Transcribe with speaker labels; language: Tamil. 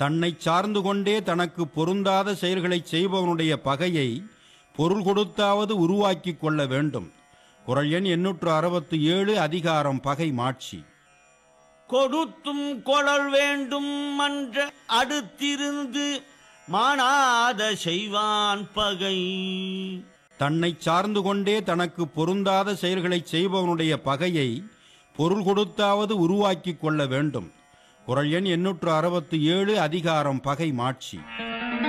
Speaker 1: தன்னைச் சார்ந்து கொண்டே தனக்கு பொருந்தாத செயல்களைச் செய்பவனுடைய பகையை பொருள் கொடுத்தாவது உருவாக்கிக் கொள்ள வேண்டும் குரல் எண் எண்ணூற்று அறுபத்தி ஏழு அதிகாரம் பகை மாட்சி
Speaker 2: கொடுத்தும் கொளல் வேண்டும் மன்ற அடுத்திருந்து மானாத செய்வான் பகை
Speaker 1: தன்னைச் சார்ந்து கொண்டே தனக்கு பொருந்தாத செயல்களைச் செய்பவனுடைய பகையை பொருள் கொடுத்தாவது உருவாக்கிக் கொள்ள வேண்டும் குரல் எண் எண்ணூற்று அறுபத்தி ஏழு அதிகாரம் பகை மாட்சி